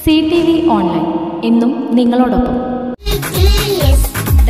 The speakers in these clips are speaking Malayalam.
സി ടി വി ഓൺലൈൻ എന്നും നിങ്ങളോടൊപ്പം BTS.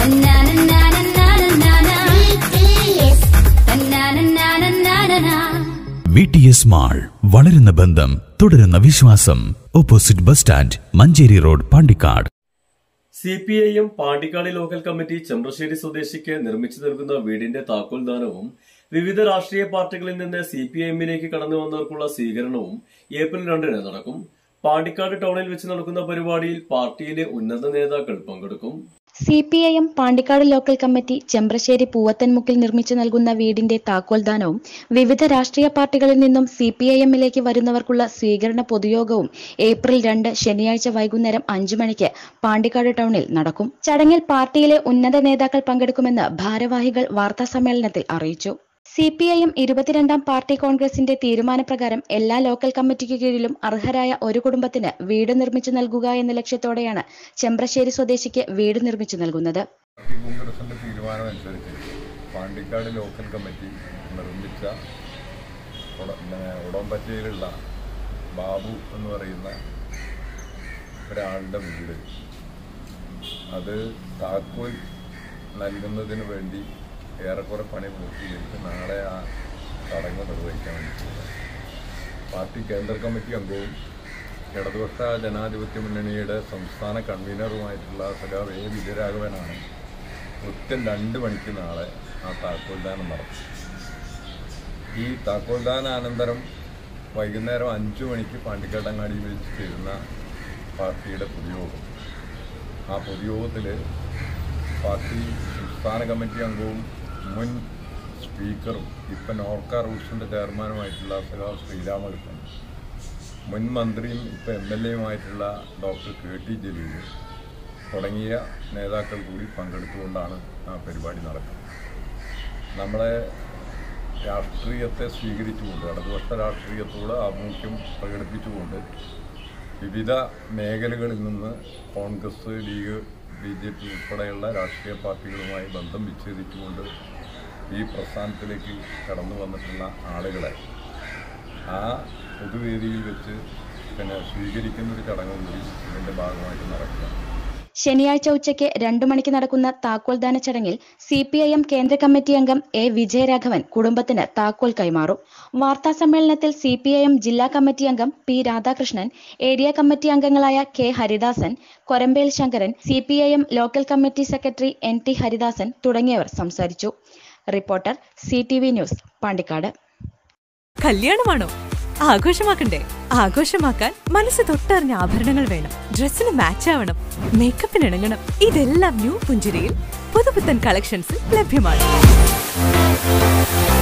Ta-na-na-na-na-na-na-na. BTS. Ta-na-na-na-na-na-na. V T S mall വളരുന്ന ബന്ധം തുടരുന്ന വിശ്വാസം opposite bus stand Mancheri road Pandikkad C P I M Pandikkad local committee Chembrasseri സ്വദേശിക്ക് നിർമ്മിച്ചു നൽകുന്ന വീടിന്റെ താക്കോൽ ദാനവും വിവിധ രാഷ്ട്രീയ പാർട്ടികളിൽ നിന്ന് സി പി ഐ എമ്മിലേക്ക് കടന്നു വന്നവർക്കുള്ള സ്വീകരണവും ഏപ്രിൽ രണ്ടിന് നടക്കും പാണ്ടിക്കാട് ടൗണിൽ വെച്ച് നടക്കുന്ന പരിപാടിയിൽ പാർട്ടിയിലെ ഉന്നത നേതാക്കൾ പങ്കെടുക്കും C P I M Pandikkad local committee Chembrasseri പൂവത്തൻമുക്കിൽ നിർമ്മിച്ചു നൽകുന്ന വീടിന്റെ താക്കോൽദാനവും വിവിധ രാഷ്ട്രീയ പാർട്ടികളിൽ നിന്നും സി പി ഐ എമ്മിലേക്ക് വരുന്നവർക്കുള്ള സ്വീകരണ പൊതുയോഗവും ഏപ്രിൽ രണ്ട് ശനിയാഴ്ച വൈകുന്നേരം അഞ്ചു മണിക്ക് പാണ്ടിക്കാട് ടൗണിൽ നടക്കും ചടങ്ങിൽ പാർട്ടിയിലെ ഉന്നത നേതാക്കൾ പങ്കെടുക്കുമെന്ന് ഭാരവാഹികൾ വാർത്താസമ്മേളനത്തിൽ അറിയിച്ചു സി പി ഐ എം ഇരുപത്തിരണ്ടാം പാർട്ടി കോൺഗ്രസിന്റെ തീരുമാനപ്രകാരം എല്ലാ ലോക്കൽ കമ്മിറ്റിക്ക് കീഴിലും അർഹരായ ഒരു കുടുംബത്തിന് വീട് നിർമ്മിച്ചു നൽകുക എന്ന ലക്ഷ്യത്തോടെയാണ് ചെമ്പ്രശ്ശേരി സ്വദേശിക്ക് വീട് നിർമ്മിച്ചു നൽകുന്നത് പാർട്ടി കോൺഗ്രസിന്റെ തീരുമാനമനുസരിച്ച് പാണ്ടിക്കാട് ലോക്കൽ കമ്മിറ്റി നിർമ്മിച്ച ഉട- പിന്നെ ഉടമ്പറ്റയിലുള്ള ബാബു എന്ന് പറയുന്ന ഒരാളുടെ വീട് അത് താക്കോൽ നൽകുന്നതിന് വേണ്ടി ഏറെക്കുറെ പണി പൂർത്തീകരിച്ച് നാളെ ആ ചടങ്ങ് നിർവഹിക്കാൻ വേണ്ടി പാർട്ടി കേന്ദ്ര കമ്മിറ്റി അംഗവും ഇടതുപക്ഷ ജനാധിപത്യ മുന്നണിയുടെ സംസ്ഥാന കൺവീനറുമായിട്ടുള്ള സഖാവ് എ വിജയരാഘവനാണ് കൃത്യം രണ്ട് മണിക്ക് നാളെ ആ താക്കോൽദാനം നടത്തും ഈ താക്കോൽദാനാനന്തരം വൈകുന്നേരം അഞ്ചു മണിക്ക് പാണ്ടിക്കാട്ടങ്ങാടിയിൽ വെച്ച് ചേരുന്ന പാർട്ടിയുടെ പൊതുയോഗം ആ പൊതുയോഗത്തിൽ പാർട്ടി സംസ്ഥാന കമ്മിറ്റി അംഗവും മുൻ സ്പീക്കറും ഇപ്പം നോർക്ക റൂട്ട്സിൻ്റെ ചെയർമാനുമായിട്ടുള്ള സഖാവ് ശ്രീരാമകൃഷ്ണൻ മുൻ മന്ത്രിയും ഇപ്പം എം എൽ എയുമായിട്ടുള്ള ഡോക്ടർ കെ ടി ജലീൽ തുടങ്ങിയ നേതാക്കൾ കൂടി പങ്കെടുത്തുകൊണ്ടാണ് ആ പരിപാടി നടക്കുന്നത് നമ്മളെ രാഷ്ട്രീയത്തെ സ്വീകരിച്ചുകൊണ്ട് ഇടതുപക്ഷ രാഷ്ട്രീയത്തോട് ആഭിമുഖ്യം പ്രകടിപ്പിച്ചുകൊണ്ട് വിവിധ മേഖലകളിൽ നിന്ന് Congress League B J P ഉൾപ്പെടെയുള്ള രാഷ്ട്രീയ പാർട്ടികളുമായി ബന്ധം വിച്ഛേദിച്ചുകൊണ്ട് ഈ പ്രസ്ഥാനത്തിലേക്ക് കടന്നു വന്നിട്ടുള്ള ആളുകളെ ആ പൊതുവേദിയിൽ വെച്ച് പിന്നെ സ്വീകരിക്കുന്ന ഒരു ചടങ്ങ് കൂടി ഇതിൻ്റെ ഭാഗമായിട്ട് നടക്കുക ശനിയാഴ്ച ഉച്ചയ്ക്ക് രണ്ടു മണിക്ക് നടക്കുന്ന താക്കോൽദാന ചടങ്ങിൽ സി പി ഐ എം കേന്ദ്ര കമ്മിറ്റി അംഗം എ വിജയരാഘവൻ കുടുംബത്തിന് താക്കോൽ കൈമാറും വാർത്താ സമ്മേളനത്തിൽ സി പി ഐ എം ജില്ലാ കമ്മിറ്റി അംഗം പി രാധാകൃഷ്ണൻ ഏരിയ കമ്മിറ്റി അംഗങ്ങളായ K Haridasan Korambel Sankaran C P I M local committee secretary N T Haridasan തുടങ്ങിയവർ സംസാരിച്ചു reporter C T V news Pandikkad കല്യാണമാണോ ആഘോഷമാക്കണ്ടേ ആഘോഷമാക്കാൻ മനസ്സ് തൊട്ടറിഞ്ഞ ആഭരണങ്ങൾ വേണം ഡ്രസ്സിന് മാച്ച് ആവണം മേക്കപ്പിന് ഇണങ്ങണം ഇതെല്ലാം ന്യൂ പുഞ്ചിരിയിൽ പുതുപുത്തൻ കളക്ഷൻസിൽ ലഭ്യമാണ്